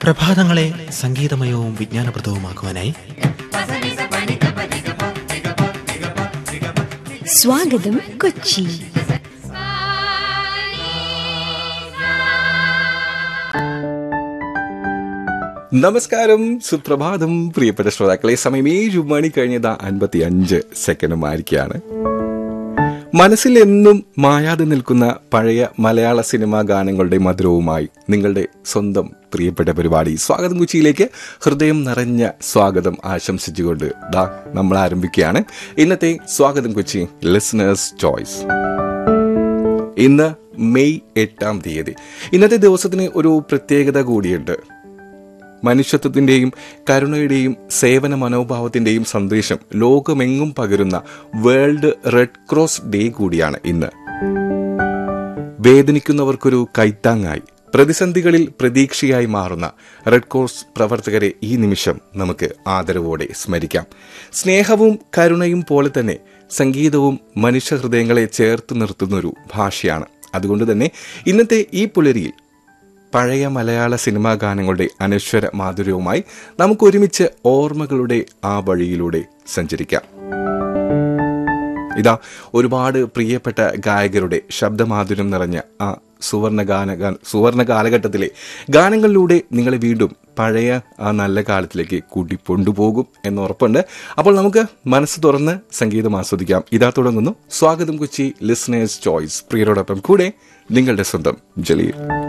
പ്രഭാതങ്ങളെ സംഗീതമയവും വിജ്ഞാനപ്രദവുമാക്കുവാനായി സ്വാഗതം കൊച്ചി നമസ്കാരം സുപ്രഭാതം പ്രിയപ്പെട്ട ശ്രോതാക്കളെ സമയം ഏഴ് മണി കഴിഞ്ഞത് അൻപത്തി അഞ്ച് സെക്കൻഡുമായിരിക്കുകയാണ് മനസ്സിൽ എന്നും മായാതെ നിൽക്കുന്ന പഴയ മലയാള സിനിമാ ഗാനങ്ങളുടെ മധുരവുമായി നിങ്ങളുടെ സ്വന്തം പ്രിയപ്പെട്ട പരിപാടി സ്വാഗതം കൊച്ചിയിലേക്ക് ഹൃദയം നിറഞ്ഞ സ്വാഗതം ആശംസിച്ചുകൊണ്ട് ദാ നമ്മൾ ആരംഭിക്കുകയാണ് ഇന്നത്തെ സ്വാഗതം കൊച്ചി ലിസണേഴ്സ് ചോയ്സ് ഇന്ന് മെയ് എട്ടാം തീയതി ഇന്നത്തെ ദിവസത്തിന് ഒരു പ്രത്യേകത കൂടിയുണ്ട് മനുഷ്യത്വത്തിന്റെയും കരുണയുടെയും സേവന മനോഭാവത്തിന്റെയും സന്ദേശം ലോകമെങ്ങും പകരുന്ന വേൾഡ് റെഡ് ക്രോസ് ഡേ കൂടിയാണ് ഇന്ന് വേദനിക്കുന്നവർക്കൊരു കൈത്താങ്ങായി പ്രതിസന്ധികളിൽ പ്രതീക്ഷയായി മാറുന്ന റെഡ് ക്രോസ് പ്രവർത്തകരെ ഈ നിമിഷം നമുക്ക് ആദരവോടെ സ്മരിക്കാം സ്നേഹവും കരുണയും പോലെ തന്നെ സംഗീതവും മനുഷ്യഹൃദയങ്ങളെ ചേർത്ത് നിർത്തുന്നൊരു ഭാഷയാണ് അതുകൊണ്ട് തന്നെ ഇന്നത്തെ ഈ പുലരിയിൽ പഴയ മലയാള സിനിമാ ഗാനങ്ങളുടെ അനശ്വര മാധുര്യവുമായി നമുക്ക് ഒരുമിച്ച് ഓർമ്മകളുടെ ആ വഴിയിലൂടെ സഞ്ചരിക്കാം ഇതാ ഒരുപാട് പ്രിയപ്പെട്ട ഗായകരുടെ ശബ്ദമാധുര്യം നിറഞ്ഞ ആ സുവർണ ഗാന ഗാ- സുവർണ കാലഘട്ടത്തിലെ ഗാനങ്ങളിലൂടെ നിങ്ങളെ വീണ്ടും പഴയ ആ നല്ല കാലത്തിലേക്ക് കൂട്ടി കൊണ്ടുപോകും എന്ന് ഉറപ്പുണ്ട് അപ്പോൾ നമുക്ക് മനസ്സ് തുറന്ന് സംഗീതം ആസ്വദിക്കാം ഇതാ തുടങ്ങുന്നു സ്വാഗതം കൊച്ചി ലിസണേഴ്സ് ചോയ്സ് പ്രിയരോടൊപ്പം കൂടെ നിങ്ങളുടെ സ്വന്തം ജലീൽ